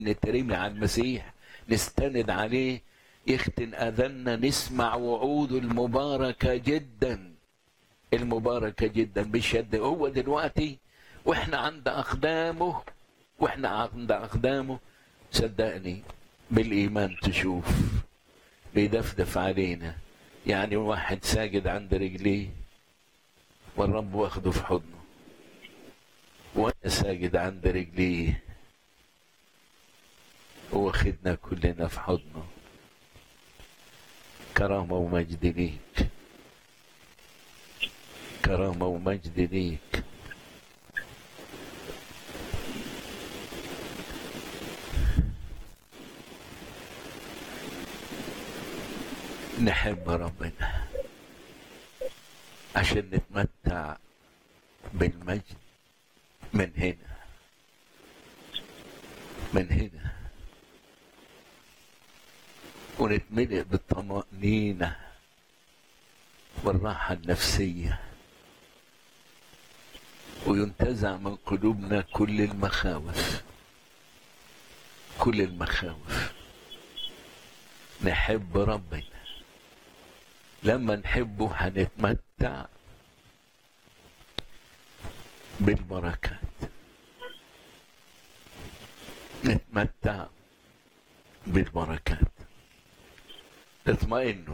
نترمي على المسيح نستند عليه يختن اذاننا نسمع وعوده المباركه جدا المباركه جدا بشد هو دلوقتي واحنا عند اقدامه واحنا عند اقدامه صدقني بالايمان تشوف بيدفدف علينا يعني واحد ساجد عند رجليه والرب واخده في حضنه وانا ساجد عند رجليه واخدنا كلنا في حضنه كرامة ومجد ليك كرامة ومجد ليك نحب ربنا عشان نتمتع بالمجد من هنا من هنا ونتملئ بالطمأنينة والراحة النفسية وينتزع من قلوبنا كل المخاوف كل المخاوف نحب ربنا لما نحبه هنتمتع بالبركات نتمتع بالبركات اطمئنوا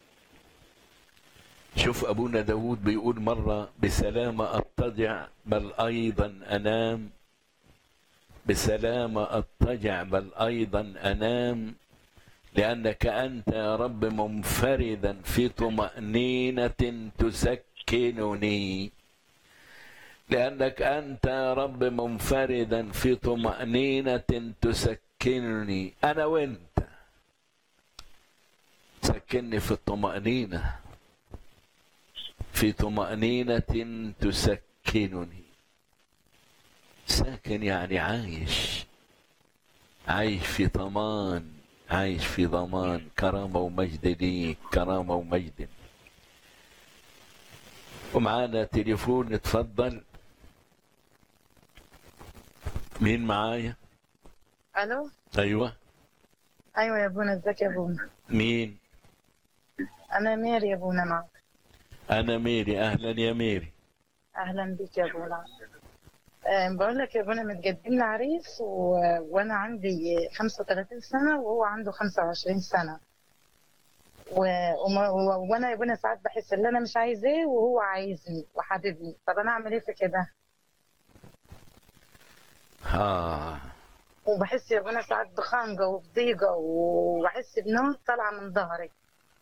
شوف أبونا داود بيقول مرة بسلامة أضطجع بل أيضا أنام بسلامة أضطجع بل أيضا أنام لأنك أنت يا رب منفردا في طمأنينة تسكنني لأنك أنت يا رب منفردا في طمأنينة تسكنني أنا وأنت سكنني في الطمأنينة في طمأنينة تسكنني ساكن يعني عايش عايش في ضمان عايش في ضمان كرامة ومجد ليك كرامة ومجد ومعانا تليفون اتفضل مين معايا الو ايوه ايوه يا ابونا ازيك يا ابونا مين انا ميري يا ابونا معك انا ميري اهلا يا ميري اهلا بك يا ابونا أه بقول لك يا ابونا متقدم لي عريس و... وانا عندي 35 سنه وهو عنده 25 سنه و... وما... و... وانا يا ابونا ساعات بحس ان انا مش عايزاه وهو عايزني وحاببني طب انا اعمل ايه في كده ها وبحس يا ابونا ساعات بخنقه وبضيقه وبحس بنار طالعه من ظهري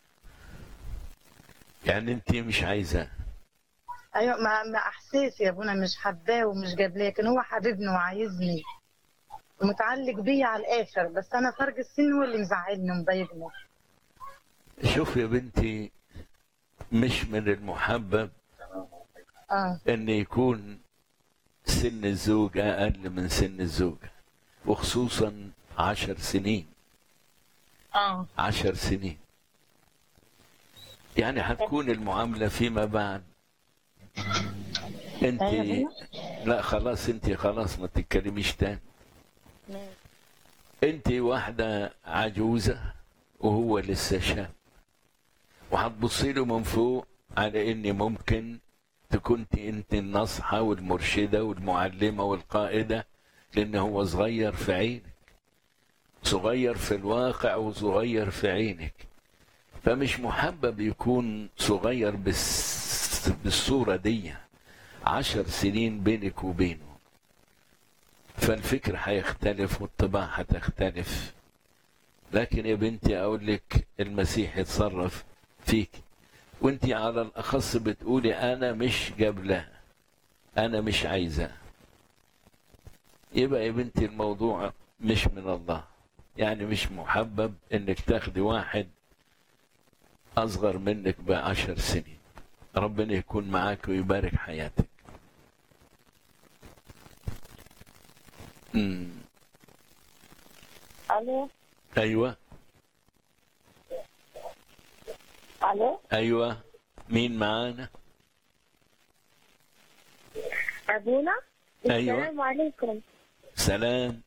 يعني انت مش عايزة ايوه مع مع احساسي يا ابونا مش حباه ومش جابلاه لكن هو حبيبني وعايزني ومتعلق بيا على الاخر بس انا فرق السن هو اللي مزعلني ومضايقني شوف يا بنتي مش من المحبب اه ان يكون سن الزوج اقل من سن الزوجة وخصوصا عشر سنين اه عشر سنين يعني هتكون المعاملة فيما بعد انت أيوة. لا خلاص انت خلاص ما تتكلميش تاني انت واحدة عجوزة وهو لسه شاب وهتبصي له من فوق على ان ممكن تكون انت الناصحة والمرشدة والمعلمة والقائدة لان هو صغير في عينك صغير في الواقع وصغير في عينك فمش محبب يكون صغير بس بالصورة دي عشر سنين بينك وبينه فالفكر هيختلف والطباع هتختلف لكن يا بنتي اقول لك المسيح يتصرف فيك وانت على الاخص بتقولي انا مش جابلها انا مش عايزاه يبقى يا بنتي الموضوع مش من الله يعني مش محبب انك تاخدي واحد اصغر منك بعشر سنين ربنا يكون معاك ويبارك حياتك امم الو ايوه الو ايوه مين معانا ابونا أيوة. السلام عليكم سلام